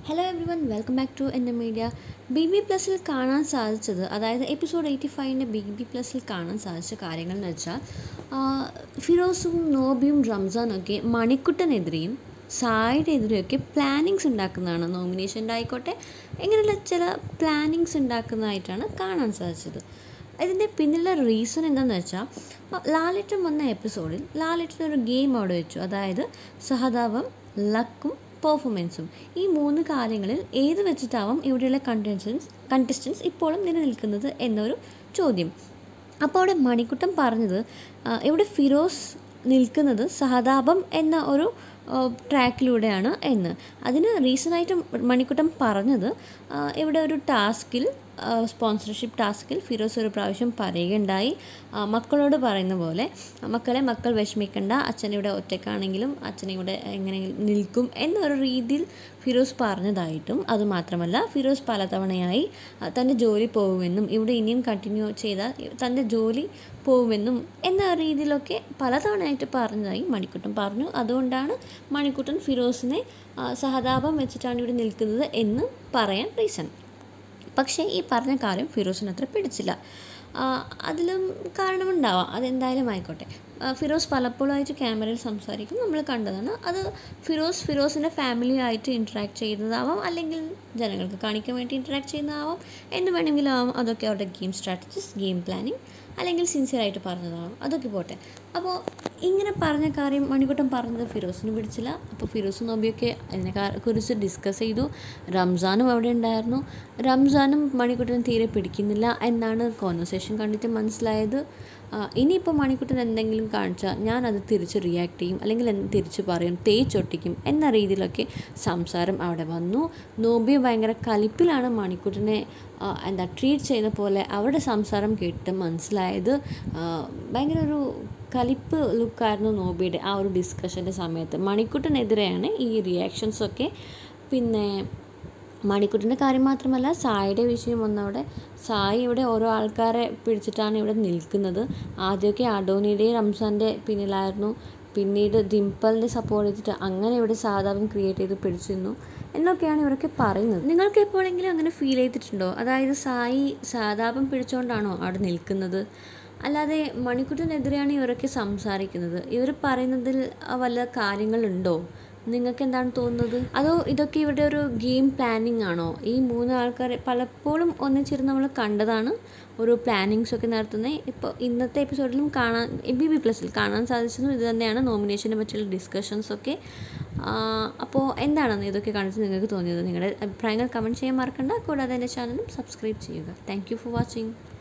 hello everyone welcome back to എൻ്റെ media B B പ്ലസിൽ കാണാൻ സാധിച്ചത് അതായത് എപ്പിസോഡ് എയ്റ്റി ഫൈവിൻ്റെ ബി ബി പ്ലസിൽ കാണാൻ സാധിച്ച കാര്യങ്ങൾ എന്ന് വെച്ചാൽ ആ, ഫിറോസും നോബിയും റംസാനും ഒക്കെ മണിക്കുട്ടനെതിരെയും സായിയുടെ എതിരെയൊക്കെ പ്ലാനിങ്സ് ഉണ്ടാക്കുന്നതാണ് നോമിനേഷൻ്റെ ആയിക്കോട്ടെ ഇങ്ങനെയുള്ള ചില പ്ലാനിങ്സ് ഉണ്ടാക്കുന്നതായിട്ടാണ് കാണാൻ സാധിച്ചത് ഇതിൻ്റെ പിന്നിലെ റീസൺ എന്താണെന്ന് വെച്ചാൽ ലാലേട്ടൻ വന്ന എപ്പിസോഡിൽ ലാലേട്ടൻ ഒരു ഗെയിം അവിടെ വെച്ചു അതായത് സഹതാപം ലക്കും പെർഫോമൻസും ഈ മൂന്ന് കാര്യങ്ങളിൽ ഏത് വെച്ചിട്ടാവും ഇവിടെയുള്ള കണ്ടസ്റ്റൻസ് കണ്ടസ്റ്റൻസ് ഇപ്പോഴും നിലനിൽക്കുന്നത് എന്നൊരു ചോദ്യം അപ്പോൾ അവിടെ മണിക്കുട്ടൻ പറഞ്ഞത് ആ, ഇവിടെ ഫിറോസ് നിൽക്കുന്നത് സഹതാപം എന്ന ഒരു ആ, ട്രാക്കിലൂടെയാണ് എന്ന് അതിന് റീസണായിട്ട് മണിക്കുട്ടൻ പറഞ്ഞത് ആ, ഇവിടെ ഒരു ടാസ്കിൽ സ്പോൺസർഷിപ്പ് ടാസ്കിൽ ഫിറോസ് ഒരു പ്രാവശ്യം പറയുകയുണ്ടായി ആ, മക്കളോട് പറയുന്ന പോലെ മക്കളെ മക്കൾ വിഷമിക്കണ്ട അച്ഛൻ ഇവിടെ ഒറ്റക്കാണെങ്കിലും അച്ഛൻ ഇവിടെ എങ്ങനെ നിൽക്കും എന്നൊരു രീതിയിൽ ഫിറോസ് പറഞ്ഞതായിട്ടും അതുമാത്രമല്ല ഫിറോസ് പലതവണയായി ആ, തൻ്റെ ജോലി പോകുമെന്നും ഇവിടെ ഇനിയും കണ്ടിന്യൂ ചെയ്താൽ തൻ്റെ ജോലി പോകുമെന്നും എന്ന രീതിയിലൊക്കെ പലതവണയായിട്ട് പറഞ്ഞതായി മണിക്കുട്ടൻ പറഞ്ഞു അതുകൊണ്ടാണ് മണിക്കുട്ടൻ ഫിറോസിനെ ആ, സഹതാപം വെച്ചിട്ടാണ് ഇവിടെ നിൽക്കുന്നത് എന്ന് പറയാൻ റീസൺ പക്ഷേ ഈ പറഞ്ഞ കാര്യം ഫിറോസിന് അത്ര പിടിച്ചില്ല ആ, അതിലും കാരണമുണ്ടാവാം അതെന്തായാലും ആയിക്കോട്ടെ ആ, ഫിറോസ് പലപ്പോഴായിട്ട് ക്യാമറയിൽ സംസാരിക്കും നമ്മൾ കണ്ടതാണ് അത് ഫിറോസ് ഫിറോസിൻ്റെ ഫാമിലി ആയിട്ട് ഇൻട്രാക്ട് ചെയ്യുന്നതാവാം അല്ലെങ്കിൽ ജനങ്ങൾക്ക് കാണിക്കാൻ വേണ്ടി ഇൻട്രാക്ട് ചെയ്യുന്നതാവാം എന്ത് വേണമെങ്കിലും ആവാം അതൊക്കെ അവരുടെ ഗെയിം സ്ട്രാറ്റജീസ് ഗെയിം പ്ലാനിങ് അല്ലെങ്കിൽ സിൻസിയറായിട്ട് പറഞ്ഞതാവാം അതൊക്കെ പോട്ടെ അപ്പോൾ ഇങ്ങനെ പറഞ്ഞ കാര്യം മണിക്കുട്ടൻ പറഞ്ഞത് ഫിറോസിന് പിടിച്ചില്ല അപ്പോൾ ഫിറോസും നോബിയൊക്കെ അതിനെ കാ- കുറിച്ച് ഡിസ്കസ് ചെയ്തു റംസാനും അവിടെ ഉണ്ടായിരുന്നു റംസാനും മണിക്കുട്ടൻ തീരെ പിടിക്കുന്നില്ല എന്നാണ് കോൺവെർസേഷൻ കണ്ടിട്ട് മനസ്സിലായത് ആ, ഇനിയിപ്പോൾ മണിക്കുട്ടൻ എന്തെങ്കിലും കാണിച്ചാൽ ഞാനത് തിരിച്ച് റിയാക്ട് ചെയ്യും അല്ലെങ്കിൽ എന്ത് തിരിച്ച് പറയും തേച്ചൊട്ടിക്കും എന്ന രീതിയിലൊക്കെ സംസാരം അവിടെ വന്നു നോബി ഭയങ്കര കലിപ്പിലാണ് മണിക്കുട്ടനെ ആ, എന്താ ട്രീറ്റ് ചെയ്യുന്ന പോലെ അവരുടെ സംസാരം കേട്ട് മനസ്സിലായത് ആ, ഭയങ്കര ഒരു കലിപ്പ് ലുക്കായിരുന്നു നോബിയുടെ ആ ഒരു ഡിസ്കഷൻ്റെ സമയത്ത് മണിക്കുട്ടനെതിരെയാണ് ഈ റിയാക്ഷൻസൊക്കെ പിന്നെ മണിക്കുട്ടിൻ്റെ കാര്യം മാത്രമല്ല സായിയുടെ വിഷയം വന്നവിടെ സായി ഇവിടെ ഓരോ ആൾക്കാരെ പിടിച്ചിട്ടാണ് ഇവിടെ നിൽക്കുന്നത് ആദ്യമൊക്കെ അഡോണിയുടെയും റംസാൻ്റെ പിന്നിലായിരുന്നു പിന്നീട് ഡിംപിളിൻ്റെ സപ്പോർട്ട് ചെയ്തിട്ട് അങ്ങനെ ഇവിടെ സാധാപം ക്രിയേറ്റ് ചെയ്ത് പിടിച്ചിരുന്നു എന്നൊക്കെയാണ് ഇവരൊക്കെ പറയുന്നത് നിങ്ങൾക്ക് എപ്പോഴെങ്കിലും അങ്ങനെ ഫീൽ ചെയ്തിട്ടുണ്ടോ അതായത് സായി സാധാപം പിടിച്ചുകൊണ്ടാണോ അവിടെ നിൽക്കുന്നത് അല്ലാതെ മണിക്കുട്ടിനെതിരെയാണ് ഇവരൊക്കെ സംസാരിക്കുന്നത് ഇവർ പറയുന്നതിൽ വല്ല കാര്യങ്ങളുണ്ടോ നിങ്ങൾക്ക് എന്താണ് തോന്നുന്നത് അതോ ഇതൊക്കെ ഇവരുടെ ഒരു ഗെയിം പ്ലാനിങ് ആണോ ഈ മൂന്ന് ആൾക്കാരെ പലപ്പോഴും ഒന്നിച്ചിരുന്ന് നമ്മൾ കണ്ടതാണ് ഒരു പ്ലാനിങ്സ് ഒക്കെ നടത്തുന്നത് ഇപ്പോൾ ഇന്നത്തെ എപ്പിസോഡിലും കാണാൻ ബി ബി പ്ലസിൽ കാണാൻ സാധിച്ചതും ഇത് തന്നെയാണ് നോമിനേഷനെ പറ്റിയുള്ള ഡിസ്കഷൻസ് ഒക്കെ അപ്പോൾ എന്താണെന്ന് ഇതൊക്കെ കാണിച്ച് നിങ്ങൾക്ക് തോന്നിയത് നിങ്ങളുടെ അഭിപ്രായങ്ങൾ കമൻറ്റ് ചെയ്യാൻ മറക്കണ്ട കൂടാതെ എൻ്റെ ചാനലും സബ്സ്ക്രൈബ് ചെയ്യുക താങ്ക് യു ഫോർ വാച്ചിങ്